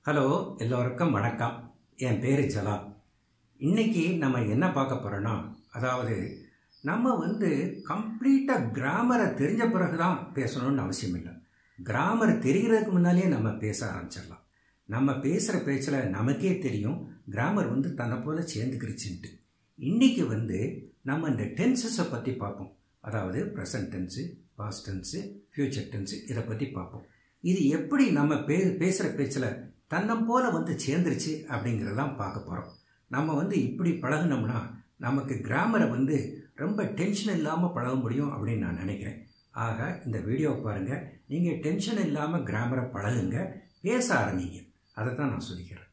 Hello எல்லோருக்கும் வணக்கம் என் பேர் ஜலா இன்னைக்கு நம்ம என்ன பார்க்க போகிறோன்னா அதாவது நம்ம வந்து கம்ப்ளீட்டாக கிராமரை தெரிஞ்ச பிறகு தான் பேசணும்னு அவசியம் இல்லை கிராமர் தெரிகிறதுக்கு முன்னாலே நம்ம பேச ஆரம்பிச்சிடலாம் நம்ம பேசுகிற பேச்சில் நமக்கே தெரியும் கிராமர் வந்து தன்னை போல சேர்ந்துக்கிருச்சுன்ட்டு இன்னைக்கு வந்து நம்ம இந்த டென்சஸை பற்றி பார்ப்போம் அதாவது present tense past tense future tense இதை பற்றி பார்ப்போம் இது எப்படி நம்ம பே பேசுகிற பேச்சில் தன்னை போல வந்து சேர்ந்துருச்சு அப்படிங்கிறதான் பார்க்க போகிறோம் நம்ம வந்து இப்படி பழகுனோம்னா நமக்கு கிராமரை வந்து ரொம்ப டென்ஷன் இல்லாமல் பழக முடியும் அப்படின்னு நான் நினைக்கிறேன் ஆக இந்த வீடியோவை பாருங்கள் நீங்கள் டென்ஷன் இல்லாமல் கிராமரை பழகுங்க பேச ஆரம்பிங்க அதை தான் நான் சொல்லிக்கிறேன்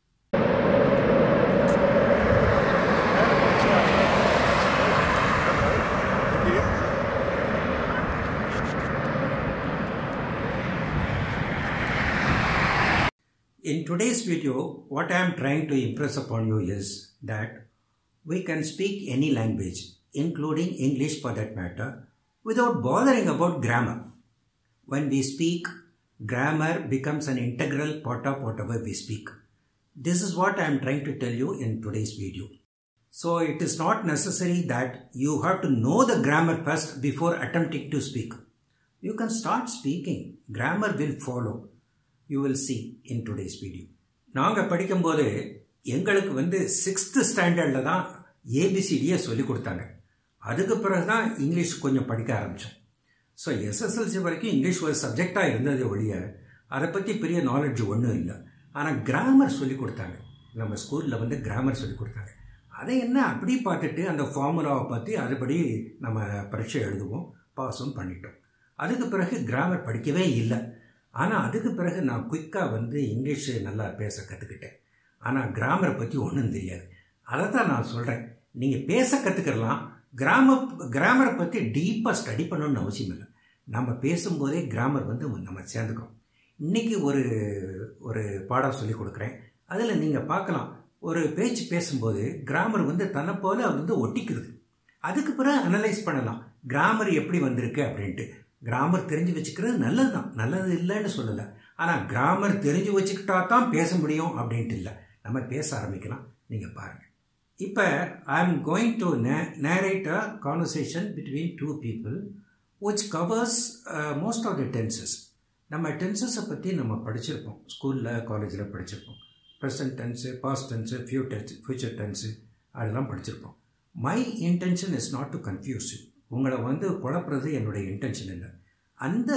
In today's video, what I am trying to impress upon you is that we can speak any language, including English for that matter, without bothering about grammar. When we speak, grammar becomes an integral part of whatever we speak. This is what I am trying to tell you in today's video. So it is not necessary that you have to know the grammar first before attempting to speak. You can start speaking. Grammar will follow. You will see in today's video நாங்கள் படிக்கும்போது எங்களுக்கு வந்து sixth ஸ்டாண்டர்டில் தான் ஏபிசிடியை சொல்லிக் கொடுத்தாங்க அதுக்கு பிறகு தான் இங்கிலீஷ் கொஞ்சம் படிக்க ஆரம்பித்தோம் ஸோ எஸ்எஸ்எல்சி வரைக்கும் இங்கிலீஷ் ஒரு சப்ஜெக்டாக இருந்தது ஒழிய அதை பற்றி பெரிய நாலேஜ் ஒன்றும் இல்லை ஆனால் கிராமர் சொல்லி கொடுத்தாங்க நம்ம ஸ்கூலில் வந்து கிராமர் சொல்லி கொடுத்தாங்க அதை என்ன அப்படி பார்த்துட்டு அந்த ஃபார்முலாவை பற்றி அதுபடி நம்ம பரீட்சை எழுதுவோம் பாஸும் பண்ணிட்டோம் அதுக்கு பிறகு கிராமர் படிக்கவே இல்லை ஆனால் அதுக்கு பிறகு நான் குயிக்காக வந்து இங்கிலீஷு நல்லா பேச கற்றுக்கிட்டேன் ஆனால் கிராமரை பற்றி ஒன்றும் தெரியாது அதை தான் நான் சொல்கிறேன் நீங்கள் பேச கற்றுக்கலாம் கிராம கிராமரை பற்றி டீப்பாக ஸ்டடி பண்ணணும்னு அவசியம் இல்லை நம்ம பேசும்போதே கிராமர் வந்து நம்ம சேர்ந்துக்கிறோம் இன்றைக்கி ஒரு ஒரு பாடம் சொல்லி கொடுக்குறேன் அதில் நீங்கள் பார்க்கலாம் ஒரு பேச்சு பேசும்போது கிராமர் வந்து தன்னை போல் வந்து ஒட்டிக்கிறது அதுக்கு பிறகு அனலைஸ் பண்ணலாம் கிராமர் எப்படி வந்திருக்கு அப்படின்ட்டு கிராமர் தெரிஞ்சு வச்சுக்கிறது நல்லது தான் நல்லது இல்லைன்னு சொல்லலை ஆனால் கிராமர் தெரிஞ்சு வச்சுக்கிட்டா தான் பேச முடியும் அப்படின்ட்டு இல்லை நம்ம பேச ஆரம்பிக்கலாம் நீங்கள் பாருங்கள் இப்போ I am going to narrate a conversation between two people which covers most of the tenses நம்ம டென்சஸை பற்றி நம்ம படிச்சிருப்போம் ஸ்கூலில் காலேஜில் படிச்சிருப்போம் present tense past tense few tense future tense அதெல்லாம் படிச்சிருப்போம் my intention is not to confuse you உங்களை வந்து குழப்புறது என்னுடைய இன்டென்ஷன் இல்லை அந்த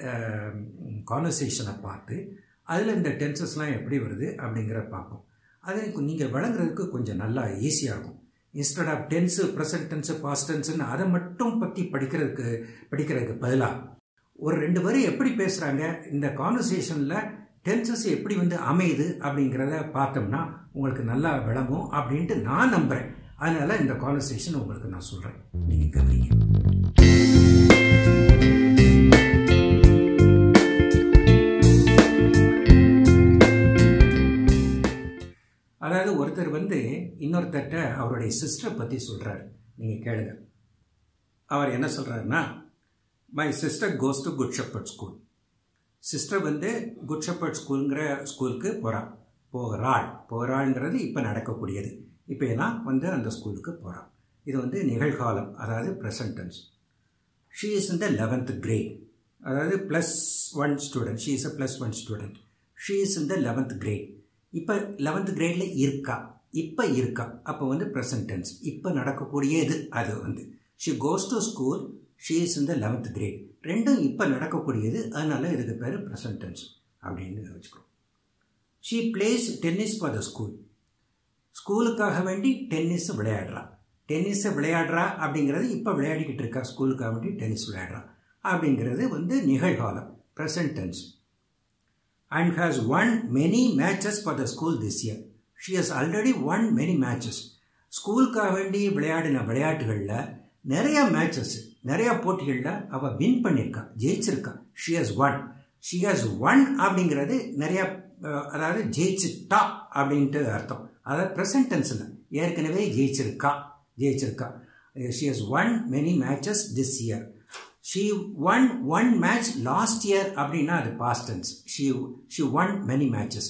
கான்வர்சேஷனை பார்த்து அதில் இந்த டென்சஸ்லாம் எப்படி வருது அப்படிங்கிற பார்ப்போம் அது நீங்கள் வழங்குறதுக்கு கொஞ்சம் நல்லா ஈஸியாக இருக்கும் instead of tense present tense past டென்ஸுன்னு அதை மட்டும் பற்றி படிக்கிறதுக்கு படிக்கிறதுக்கு பதிலாக ஒரு ரெண்டு வரி எப்படி பேசுகிறாங்க இந்த கான்வர்சேஷனில் டென்சஸ் எப்படி வந்து அமையுது அப்படிங்கிறத பார்த்தோம்னா உங்களுக்கு நல்லா விளங்கும் அப்படின்ட்டு நான் நம்புகிறேன் அதனால் இந்த கான்வர்சேஷன் உங்களுக்கு நான் சொல்கிறேன் நீங்கள் கவனிங்க அதாவது ஒருத்தர் வந்து இன்னொருத்தர்கிட்ட அவருடைய சிஸ்டரை பற்றி சொல்கிறார் நீங்கள் கேளுங்க அவர் என்ன சொல்கிறாருன்னா my sister goes to good shepherd school sister வந்து குட் ஷப்பர்ட் ஸ்கூலுங்கிற ஸ்கூலுக்கு போகிறாள் போகிறாள் போகிறாள்ங்கிறது இப்போ நடக்கக்கூடியது இப்போ எல்லாம் வந்து அந்த ஸ்கூலுக்கு போகிறான் இது வந்து நிகழ்காலம் அதாவது present tense she is in the eleventh grade அதாவது plus one student she is a plus one student she is in the eleventh grade இப்போ லெவன்த் கிரேடில் இருக்கா இப்போ இருக்கா அப்போ வந்து ப்ரெசன்ட் டென்ஸ் இப்போ நடக்கக்கூடியது அது வந்து she goes to school she is in the eleventh grade ரெண்டும் இப்போ நடக்கக்கூடியது அதனால் இதுக்கு பேர் ப்ரெசன்ட் டென்ஸ் அப்படின்னு வச்சுக்கிறோம் she plays tennis for the school ஸ்கூலுக்காக வேண்டி டென்னிஸ் விளையாடுறா டென்னிஸை விளையாடுறா அப்படிங்கிறது இப்போ விளையாடிக்கிட்டு இருக்கா ஸ்கூலுக்காக வேண்டி டென்னிஸ் விளையாடுறா அப்படிங்கிறது வந்து நிகழ்காலம் present tense and has won many matches for the school this year she has already won many matches ஸ்கூலுக்காக வேண்டி விளையாடின விளையாட்டுகளில் நிறையா மேட்சஸ் நிறையா போட்டிகளில் அவள் வின் பண்ணியிருக்கா ஜெயிச்சிருக்கா she has won she has won அப்படிங்கிறது நிறையா அதாவது ஜெயிச்சுட்டா அப்படின்ட்டு அர்த்தம் அதாவது ப்ரெசன்ட் டென்ஸில் ஏற்கனவே ஜெயிச்சிருக்கா ஜெயிச்சிருக்கா she has won many matches this year she won one match last year அப்படின்னா அது past tense she she won many matches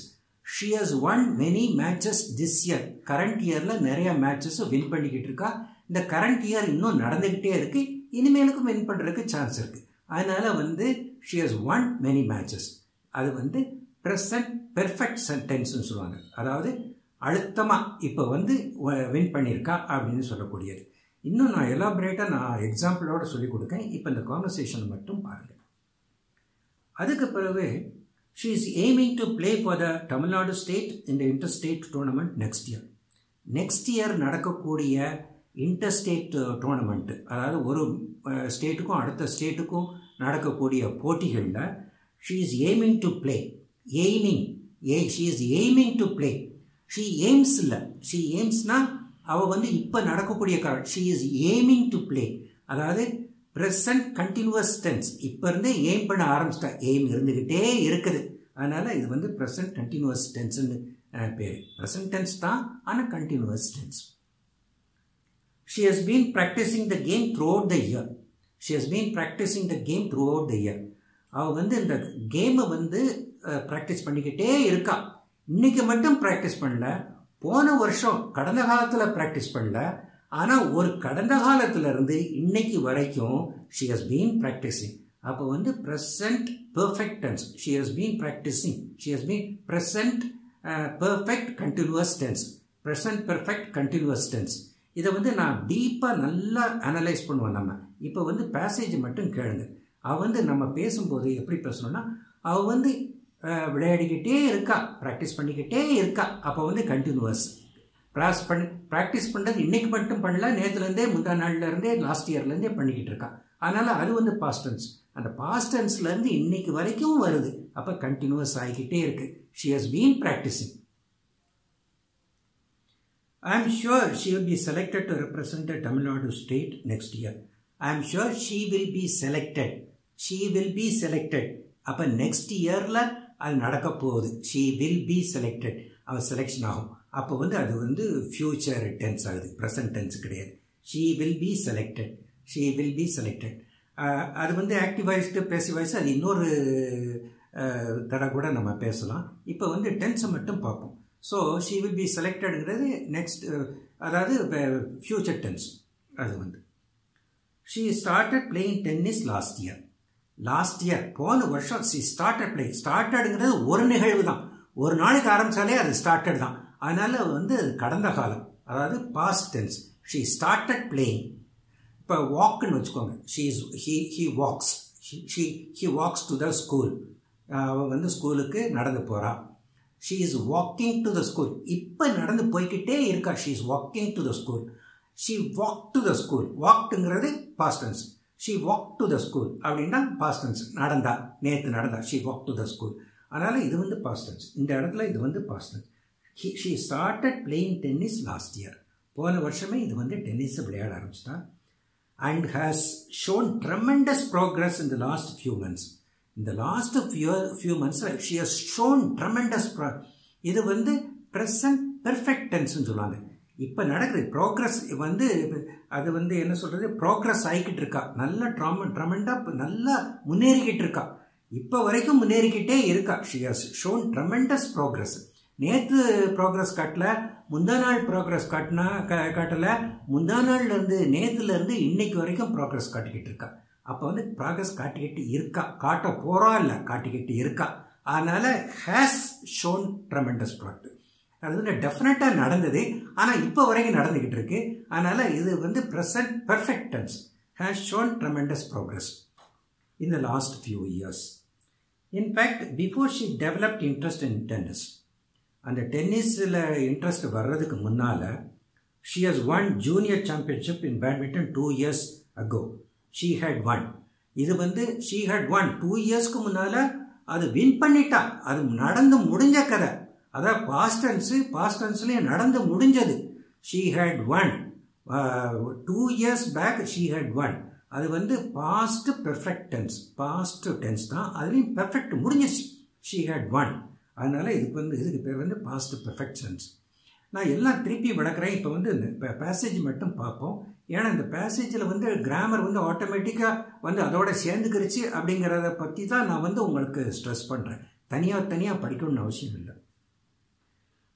she has won many matches this year current இயரில் நிறைய மேட்சஸ் வின் பண்ணிக்கிட்டு இருக்கா இந்த கரண்ட் இயர் இன்னும் நடந்துக்கிட்டே இருக்கு இனிமேலுக்கும் வின் பண்ணுறதுக்கு சான்ஸ் இருக்கு அதனால வந்து she has won many matches அது வந்து ப்ரெசன்ட் பெர்ஃபெக்ட் சென்டென்ஸ்னு சொல்லுவாங்க அதாவது அழுத்தமாக இப்போ வந்து வின் பண்ணியிருக்கா அப்படின்னு சொல்லக்கூடியது இன்னும் நான் எலாபரேட்டாக நான் எக்ஸாம்பிளோட சொல்லிக் கொடுக்கேன் இப்போ இந்த கான்வர்சேஷன் மட்டும் பாருங்கள் அதுக்கு பிறகு she is aiming to play for the Tamil Nadu state இந்த inter state tournament next year next year நடக்கக்கூடிய இன்டர் ஸ்டேட் டோர்னமெண்ட்டு அதாவது ஒரு ஸ்டேட்டுக்கும் அடுத்த ஸ்டேட்டுக்கும் நடக்கக்கூடிய போட்டிகளில் she is aiming to play aiming a she is aiming to play she aims இல்லை ஷீ எய்ம்ஸ்னா அவள் வந்து இப்போ நடக்கக்கூடிய காரணம் she is aiming to play அதாவது ப்ரெசன்ட் கண்டினியூவஸ் டென்ஸ் இப்போ இருந்தே எய்ம் பண்ண ஆரம்பிச்சிட்டா எய்ம் இருந்துக்கிட்டே இருக்குது அதனால் இது வந்து ப்ரெசன்ட் கண்டினியூவஸ் டென்ஸ்னு பேர் ப்ரெசன்ட் டென்ஸ் தான் ஆனால் continuous tense she has been practising the game throughout the year she has been practising the game throughout the year அவள் வந்து இந்த கேமை வந்து ப்ராக்டிஸ் பண்ணிக்கிட்டே இருக்கா இன்னைக்கு மட்டும் ப்ராக்டிஸ் பண்ணல போன வருஷம் கடந்த காலத்தில் ப்ராக்டிஸ் பண்ணல ஆனால் ஒரு கடந்த காலத்திலிருந்து இன்னைக்கு வரைக்கும் ஷி ஹஸ் பீன் ப்ராக்டிஸிங் அப்போ வந்து present perfect tense she has been practising she has been present perfect continuous tense present perfect continuous tense இதை வந்து நான் டீப்பாக நல்லா அனலைஸ் பண்ணுவேன் நம்ம இப்போ வந்து பேசேஜ் மட்டும் கேளுங்க அவள் வந்து நம்ம பேசும்போது எப்படி பேசணும்னா அவள் வந்து விளையாடிக்கிட்டே இருக்கா ப்ராக்டிஸ் பண்ணிக்கிட்டே இருக்கா அப்போ வந்து கண்டினியூவஸ் ப்ராஸ் பண்ணி ப்ராக்டிஸ் பண்ணுறது இன்றைக்கி மட்டும் பண்ணல நேற்றுலேருந்தே முந்தா நாள்லேருந்தே லாஸ்ட் இயர்லேருந்தே பண்ணிக்கிட்டு இருக்கா அதனால் அது வந்து பாஸ்டன்ஸ் அந்த பாஸ்டன்ஸ்லேருந்து இன்னைக்கு வரைக்கும் வருது அப்போ கண்டினியூவஸ் ஆகிக்கிட்டே இருக்கு she has been practising I am sure she will be selected to represent Tamil Nadu state next year I am sure she will be selected she will be selected அப்போ நெக்ஸ்ட் இயரில் அது நடக்க போகுது ஷீ வில் பி செலக்டட் அவள் selection ஆகும் அப்போ வந்து அது வந்து ஃப்யூச்சர் டென்ஸ் ஆகுது ப்ரெசன்ட் டென்ஸ் கிடையாது she will be selected she will be selected அது வந்து ஆக்டிவ் வாய்ஸ்டு பேசிவ் வாய்ஸ் அது இன்னொரு தடவை கூட நம்ம பேசலாம் இப்போ வந்து டென்ஸை மட்டும் பார்ப்போம் ஸோ ஷீ வில் பி செலக்டடுங்கிறது நெக்ஸ்ட் அதாவது ஃப்யூச்சர் டென்ஸ் அது வந்து she started playing tennis last year last year போன வருஷம் சி ஸ்டார்டட் பிளே ஸ்டார்டடுங்கிறது ஒரு நிகழ்வு தான் ஒரு நாளைக்கு ஆரம்பித்தாலே அது ஸ்டார்டட் தான் அதனால் வந்து அது கடந்த காலம் அதாவது past tense she started playing இப்போ வாக்குன்னு வச்சுக்கோங்க she is he he walks she he walks to the school அவள் வந்து ஸ்கூலுக்கு நடந்து போகிறா she is walking to the school இப்போ நடந்து போய்கிட்டே இருக்கா she is walking to the school she walk to the school வாக்டுங்கிறது past tense she walk to the school அப்படின்னா பாஸ்டன்ஸ் நடந்தா நேற்று நடந்தா she walk to the school அதனால் இது வந்து பாஸ்டன்ஸ் இந்த இடத்துல இது வந்து past tense she started playing tennis last year போன வருஷமே இது வந்து டென்னிஸை விளையாட ஆரம்பிச்சிட்டா and has shown tremendous progress in the last few months இந்த லாஸ்ட் ஃபியூ ஃபியூ மந்த்ஸில் she has shown tremendous pro இது வந்து ப்ரெசன்ட் பெர்ஃபெக்ட் டென்ஸ்னு சொல்லுவாங்க இப்போ நடக்குது ப்ரோக்ரஸ் வந்து அது வந்து என்ன சொல்கிறது ப்ரோக்ரஸ் ஆகிக்கிட்டு இருக்கா நல்ல ட்ராம ட்ரமெண்டாக நல்லா முன்னேறிக்கிட்டு இருக்கா இப்போ வரைக்கும் முன்னேறிக்கிட்டே இருக்கா she has shown tremendous progress நேற்று ப்ரோக்ரஸ் காட்டல முந்தா நாள் ப்ரோக்ரஸ் காட்டினா காட்டலை முந்தா நாள்லேருந்து நேற்றுலேருந்து இன்னைக்கு வரைக்கும் ப்ரோக்ரஸ் காட்டிக்கிட்டு இருக்கா அப்போ வந்து ப்ராக்ரஸ் காட்டிக்கிட்டு இருக்கா காட்ட போகிறா இல்லை காட்டிக்கிட்டு இருக்கா அதனால் ஹேஸ் ஷோன் ட்ரமெண்டஸ் ப்ராக்ட் அது வந்து டெஃபினட்டாக நடந்தது ஆனால் இப்போ வரைக்கும் நடந்துக்கிட்டு இருக்கு அதனால் இது வந்து present perfect tense has shown tremendous progress in the last few years in fact before she developed interest in tennis அந்த டென்னிஸில் இன்ட்ரெஸ்ட் வர்றதுக்கு முன்னால் she has won junior championship in badminton two years ago she had won இது வந்து she had won two இயர்ஸ்க்கு முன்னால் அது win பண்ணிட்டா அது நடந்து முடிஞ்ச கதை அதான் பாஸ்டன்ஸு பாஸ்டன்ஸ்லேயே நடந்து முடிஞ்சது she had won two years back she had won அது வந்து past perfect tense past tense தான் அதுலேயும் பெர்ஃபெக்ட் முடிஞ்சிச்சு ஷீ ஹேட் ஒன் அதனால் இதுக்கு வந்து இதுக்கு பேர் வந்து பாஸ்ட் பெர்ஃபெக்ட் சென்ஸ் நான் எல்லாம் திருப்பி விளக்குறேன் இப்போ வந்து இந்த பேசேஜ் மட்டும் பார்ப்போம் ஏன்னா இந்த பேசேஜில் வந்து கிராமர் வந்து ஆட்டோமேட்டிக்காக வந்து அதோட சேர்ந்துக்கிருச்சு அப்படிங்கிறத பற்றி தான் நான் வந்து உங்களுக்கு ஸ்ட்ரெஸ் பண்ணுறேன் தனியாக தனியாக படிக்கணும்னு அவசியம் இல்லை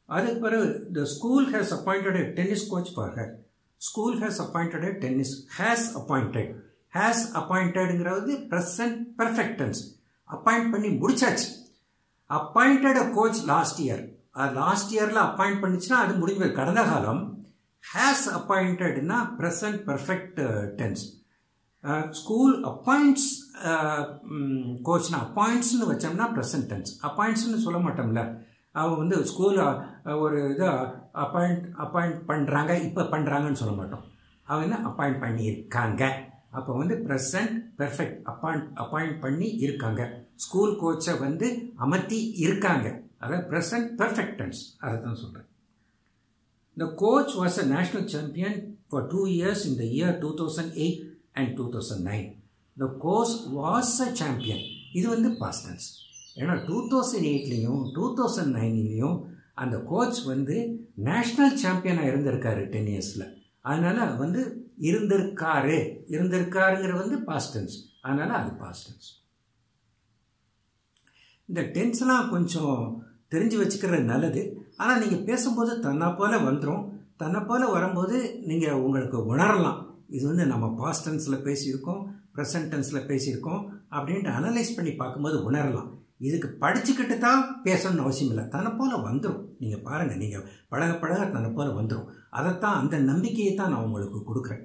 அதுக்கு பிறகு the school has appointed a tennis coach for her school has appointed a tennis has appointed has அப்பாயிண்டடுங்கிறது ப்ரெசன்ட் பெர்ஃபெக்டன்ஸ் அப்பாயிண்ட் பண்ணி முடிச்சாச்சு appointed a coach last year last இயரில் அப்பாயிண்ட் பண்ணிச்சுன்னா அது முடிஞ்சு கடந்த காலம் ஹேஸ் அப்பாயிண்டட்னா present perfect tense school appoints கோச்னா அப்பாயிண்ட்ஸ்னு வச்சோம்னா ப்ரெசன்ட் டென்ஸ் அப்பாயிண்ட்ஸ்னு சொல்ல மாட்டோம்ல அவங்க வந்து ஸ்கூல் ஒரு இதை அப்பாயிண்ட் அப்பாயிண்ட் பண்ணுறாங்க இப்போ பண்ணுறாங்கன்னு சொல்ல மாட்டோம் அவங்க என்ன அப்பாயிண்ட் பண்ணியிருக்காங்க அப்போ வந்து ப்ரெசன்ட் பெர்ஃபெக்ட் அப்பாயிண்ட் அப்பாயிண்ட் பண்ணி இருக்காங்க ஸ்கூல் கோச்சை வந்து அமர்த்தி இருக்காங்க அதாவது ப்ரெசன்ட் பெர்ஃபெக்ட் டென்ஸ் அதை தான் சொல்கிறேன் The coach was a national champion for two years in the year 2008 and 2009. The coach was a champion. இது வந்து past tense. ஏன்னா டூ தௌசண்ட் எயிட்லேயும் டூ தௌசண்ட் நைன்லேயும் அந்த கோச் வந்து நேஷ்னல் சாம்பியனாக இருந்திருக்காரு டென் இயர்ஸில் அதனால் வந்து இருந்திருக்காரு இருந்திருக்காருங்கிற வந்து பாஸ்ட் டென்ஸ் அதனால் அது பாஸ்ட் டென்ஸ் இந்த டென்ஸ்லாம் கொஞ்சம் தெரிஞ்சு வச்சுக்கிறது நல்லது ஆனால் நீங்கள் பேசும்போது தன்னை போல் வந்துடும் தன்னை போல் வரும்போது நீங்கள் உங்களுக்கு உணரலாம் இது வந்து நம்ம பாஸ்ட் டென்ஸில் பேசியிருக்கோம் ப்ரெசன்ட் டென்ஸில் பேசியிருக்கோம் அப்படின்ட்டு அனலைஸ் பண்ணி பார்க்கும்போது உணரலாம் இதுக்கு படிச்சுக்கிட்டு தான் பேசணும்னு அவசியம் இல்லை தன்னை போல் வந்துடும் நீங்கள் பாருங்கள் நீங்கள் பழக பழக தன்னை போல் வந்துடும் அதைத்தான் அந்த நம்பிக்கையை தான் நான் உங்களுக்கு கொடுக்குறேன்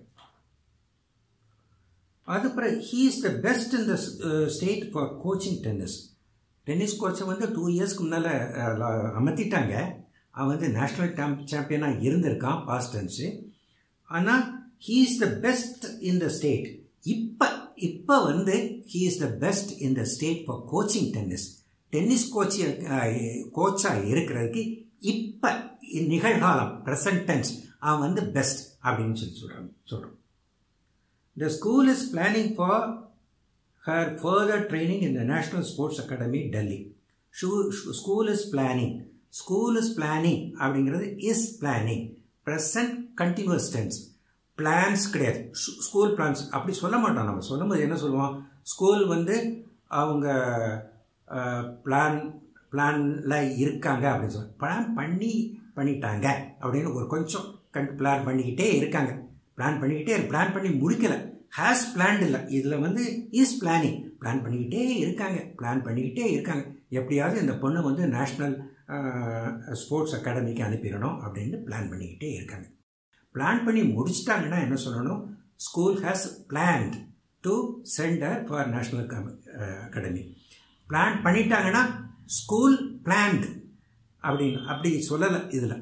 அதுக்கப்புறம் he is the best in the state for coaching tennis tennis கோச்சை வந்து டூ இயர்ஸ்க்கு முன்னால் அமர்த்திட்டாங்க அவன் வந்து நேஷ்னல் சாம் சாம்பியனாக இருந்திருக்கான் பாஸ்ட் டென்ஸு ஆனால் he is the best in the state இப்போ இப்போ வந்து he is the best in the state for coaching tennis tennis கோச்சி கோச்சாக இருக்கிறதுக்கு இப்போ நிகழ்காலம் ப்ரெசன்ட் டென்ஸ் அவன் வந்து பெஸ்ட் அப்படின்னு சொல்லி சொல்கிறாங்க சொல்கிறோம் the school is planning for her further training in the National Sports Academy, Delhi. School is planning. School is planning அப்படிங்கிறது is planning present continuous tense plans கிடையாது ஸ்கூல் பிளான்ஸ் அப்படி சொல்ல மாட்டோம் நம்ம சொல்லும்போது என்ன சொல்லுவோம் ஸ்கூல் வந்து அவங்க பிளான் பிளானில் இருக்காங்க அப்படின்னு சொல்லி பிளான் பண்ணி பண்ணிட்டாங்க அப்படின்னு ஒரு கொஞ்சம் கண் பிளான் பண்ணிக்கிட்டே இருக்காங்க பிளான் பண்ணிக்கிட்டே பிளான் பண்ணி முடிக்கலை ஹேஸ் பிளான்ட் இல்லை இதில் வந்து இஸ் பிளானிங் பிளான் பண்ணிக்கிட்டே இருக்காங்க பிளான் பண்ணிக்கிட்டே இருக்காங்க எப்படியாவது இந்த பொண்ணை வந்து நேஷ்னல் ஸ்போர்ட்ஸ் அகாடமிக்கு அனுப்பிடணும் அப்படின்னு பிளான் பண்ணிக்கிட்டே இருக்காங்க பிளான் பண்ணி முடிச்சிட்டாங்கன்னா என்ன சொல்லணும் school has planned to center for national academy plan பண்ணிட்டாங்கன்னா ஸ்கூல் பிளான்ட் அப்படின்னு அப்படி சொல்லலை இதில்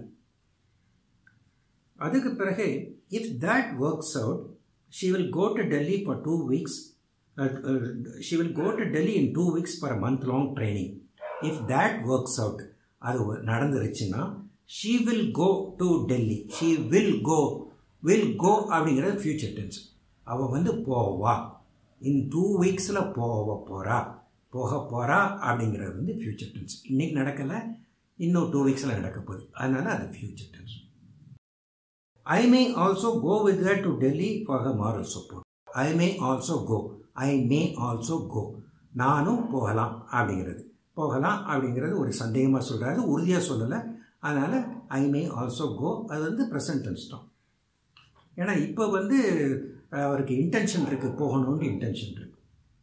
அதுக்கு பிறகு if that works out she will go to Delhi for two weeks. Uh, uh, she will go to Delhi in two weeks for a month long training. If that works out, அது நடந்துருச்சுன்னா she will go to Delhi she will go will go அப்படிங்கிறது future tense அவள் வந்து போவா in two வீக்ஸில் போக போகிறா போக போகிறா அப்படிங்கிறது வந்து ஃபியூச்சர் டென்ஸ் இன்றைக்கி நடக்கலை இன்னும் டூ வீக்ஸில் நடக்க போகுது அதனால் அது future tense I may also go with her to Delhi for her moral support. I may also go. I may also go. நானும் போகலாம் அப்படிங்கிறது போகலாம் அப்படிங்கிறது ஒரு சந்தேகமாக சொல்கிறாரு உறுதியாக சொல்லலை அதனால் ஐ மே ஆல்சோ கோ அது வந்து ப்ரெசன்ட் டென்ஸ் தான் ஏன்னா இப்போ வந்து அவருக்கு இன்டென்ஷன் இருக்குது போகணும்னு இன்டென்ஷன் இருக்கு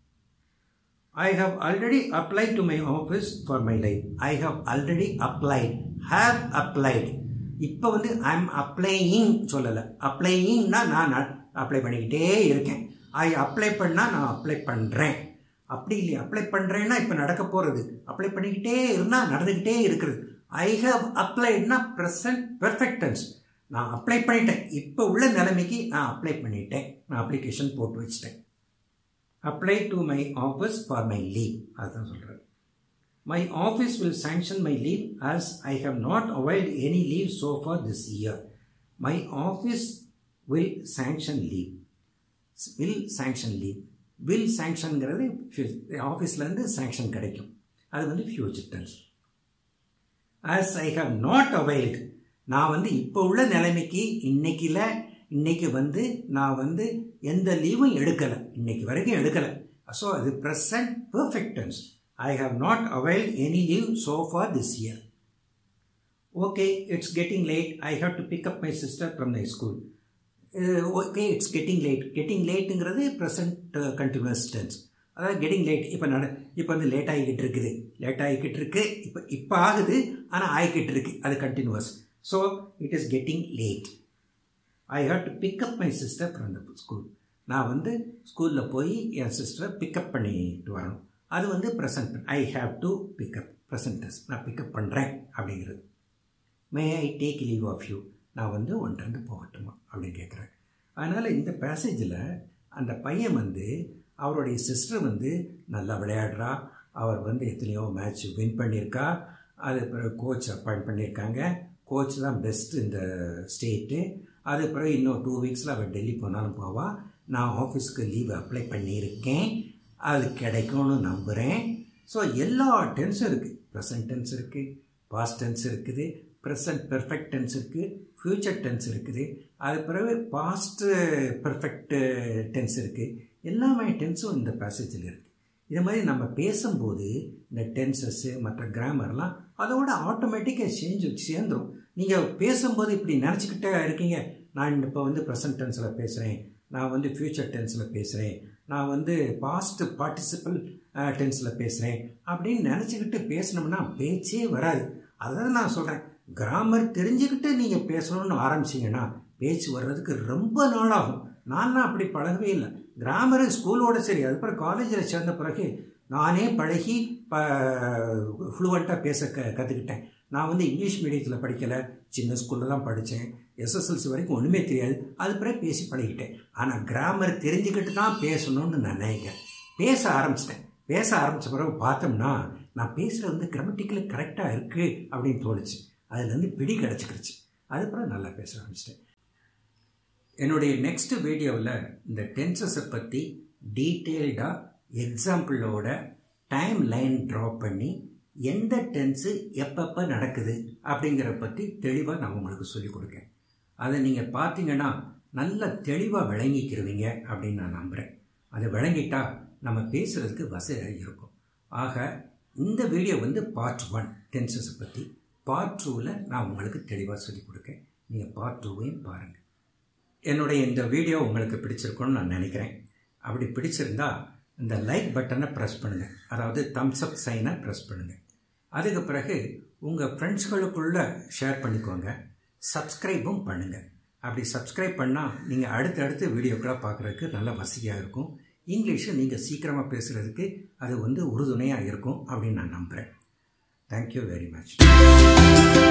I have already applied to my office for my life I have already applied have applied இப்போ வந்து ஐம் அப்ளையிங் சொல்லலை அப்ளையிங்னா நான் அப்ளை பண்ணிக்கிட்டே இருக்கேன் ஐ அப்ளை பண்ணால் நான் அப்ளை பண்ணுறேன் அப்படி இல்லையா அப்ளை பண்ணுறேன்னா இப்போ நடக்க போகிறது அப்ளை பண்ணிக்கிட்டே இருந்தால் நடந்துக்கிட்டே இருக்கிறது ஐ ஹவ் அப்ளைட்னா ப்ரெசன்ட் பெர்ஃபெக்டன்ஸ் நான் அப்ளை பண்ணிட்டேன் இப்போ உள்ள நிலைமைக்கு நான் அப்ளை பண்ணிட்டேன் நான் அப்ளிகேஷன் போட்டு வச்சிட்டேன் apply to my office for my leave அதுதான் சொல்கிறேன் My office will sanction my leave as I have not availed any leave so far this year. My office will sanction leave. Will sanction leave. Will sanctionங்கிறது ஆஃபீஸ்லேருந்து sanction கிடைக்கும் அது வந்து future tense as I have not availed நான் வந்து இப்போ உள்ள நிலைமைக்கு இன்னைக்கில் இன்னைக்கு வந்து நான் வந்து எந்த லீவும் எடுக்கலை இன்னைக்கு வரைக்கும் எடுக்கலை ஸோ அது present perfect tense I have not availed any leave so far this year. Okay it's getting late I have to pick up my sister from my school okay it's getting late getting லேட்டுங்கிறது present continuous tense அதாவது getting late இப்போ நட இப்போ வந்து late ஆகிக்கிட்டு இருக்குது late ஆகிக்கிட்டு இருக்கு இப்போ இப்போ ஆகுது ஆனால் ஆகிக்கிட்டு இருக்கு அது continuous so it is getting late I have to pick up my sister from the school நான் வந்து ஸ்கூலில் போய் என் சிஸ்டரை பிக்கப் பண்ணிட்டு வரணும் அது வந்து present I have to pick up present tense நான் பிக்கப் பண்ணுறேன் அப்படிங்கிறது may I take leave of you நான் வந்து ஒன்றிருந்து போகட்டுமா அப்படின்னு கேட்குறேன் அதனால் இந்த பேசேஜில் அந்த பையன் வந்து அவருடைய சிஸ்டர் வந்து நல்லா விளையாடுறா அவர் வந்து எத்தனையோ மேட்ச் வின் பண்ணியிருக்கா அது பிறகு கோச் அப்பாயிண்ட் பண்ணியிருக்காங்க கோச் தான் பெஸ்ட்டு இந்த ஸ்டேட்டு அது பிறகு இன்னும் டூ வீக்ஸில் அவள் டெல்லி போனாலும் போவாள் நான் ஆஃபீஸ்க்கு லீவ் அப்ளை பண்ணியிருக்கேன் அது கிடைக்கும்னு நம்புகிறேன் ஸோ எல்லா டென்ஸும் இருக்குது ப்ரெசன்ட் டென்ஸ் இருக்குது பாஸ்ட் டென்ஸ் இருக்குது ப்ரெசன்ட் பெர்ஃபெக்ட் டென்ஸ் இருக்குது ஃப்யூச்சர் டென்ஸ் இருக்குது அது பிறகு பாஸ்ட் பெர்ஃபெக்ட் டென்ஸ் இருக்குது எல்லாமே டென்ஸும் இந்த பேசேஜில் இருக்குது இது மாதிரி நம்ம பேசும்போது இந்த டென்சஸ்ஸு மற்ற கிராமர்லாம் அதோட ஆட்டோமேட்டிக்காக சேஞ்ச் சேர்ந்துடும் நீங்கள் பேசும்போது இப்படி நினச்சிக்கிட்டே இருக்கீங்க நான் இப்போ வந்து ப்ரெசன்ட் டென்ஸில் பேசுகிறேன் நான் வந்து ஃப்யூச்சர் டென்ஸில் பேசுகிறேன் நான் வந்து பாஸ்ட் பார்ட்டிசிபல் டென்ஸில் பேசுகிறேன் அப்படின்னு நினச்சிக்கிட்டு பேசினோம்னா பேச்சே வராது அதான் நான் சொல்கிறேன் கிராமர் தெரிஞ்சுக்கிட்டு நீங்கள் பேசணும்னு ஆரம்பிச்சிங்கன்னா பேச்சு வர்றதுக்கு ரொம்ப நாளாகும் நான்லாம் அப்படி பழகவே இல்லை கிராமரு ஸ்கூலோட சரி அதுக்கப்புறம் காலேஜில் சேர்ந்த பிறகு நானே பழகி ப ஃப்ளூவெண்ட்டாக பேச க கற்றுக்கிட்டேன் நான் வந்து இங்கிலீஷ் மீடியத்தில் படிக்கலை சின்ன ஸ்கூலில் தான் படித்தேன் எஸ்எஸ்எல்சி வரைக்கும் ஒன்றுமே தெரியாது அது பிறகு பேசி பழகிட்டேன் ஆனால் கிராமர் தெரிஞ்சுக்கிட்டு தான் பேசணும்னு நான் நினைக்கிறேன் பேச ஆரம்பிச்சிட்டேன் பேச ஆரம்பித்த பிறகு பார்த்தோம்னா நான் பேசுகிறது வந்து கிராமட்டிக்கலி கரெக்டாக இருக்குது அப்படின்னு தோணுச்சு அதுலேருந்து பிடி கிடச்சிக்கிடுச்சு அதுக்கப்புறம் நல்லா பேச ஆரம்பிச்சிட்டேன் என்னுடைய நெக்ஸ்ட் வீடியோவில் இந்த டென்சஸை பற்றி டீட்டெயில்டாக எக்ஸாம்பிளோட டைம் லைன் ட்ரா பண்ணி எந்த டென்ஸு எப்பப்போ நடக்குது அப்படிங்கிற பற்றி தெளிவாக நான் உங்களுக்கு சொல்லிக் கொடுக்கேன் அதை நீங்கள் பார்த்தீங்கன்னா நல்ல தெளிவாக விளங்கிக்கிருவீங்க அப்படின்னு நான் நம்புகிறேன் அதை விளங்கிட்டா நம்ம பேசுகிறதுக்கு வசதியாக இருக்கும் ஆக இந்த வீடியோ வந்து பார்ட் ஒன் டென்சஸை பற்றி பார்ட் டூவில் நான் உங்களுக்கு தெளிவாக சொல்லிக் கொடுக்கேன் நீங்கள் பார்ட் டூவையும் பாருங்கள் என்னுடைய இந்த வீடியோ உங்களுக்கு பிடிச்சிருக்கும்னு நான் நினைக்கிறேன் அப்படி பிடிச்சிருந்தா இந்த லைக் பட்டனை ப்ரெஸ் பண்ணுங்கள் அதாவது தம்ஸ் அப் சைனை ப்ரெஸ் பண்ணுங்கள் அதுக்கு பிறகு உங்கள் ஃப்ரெண்ட்ஸ்களுக்குள்ளே ஷேர் பண்ணிக்கோங்க சப்ஸ்கிரைபும் பண்ணுங்கள் அப்படி சப்ஸ்கிரைப் பண்ணால் நீங்கள் அடுத்தடுத்து வீடியோக்களை பார்க்குறதுக்கு நல்ல வசதியாக இருக்கும் இங்கிலீஷை நீங்கள் சீக்கிரமாக பேசுகிறதுக்கு அது வந்து உறுதுணையாக இருக்கும் அப்படின்னு நான் நம்புகிறேன் தேங்க்யூ வெரி மச்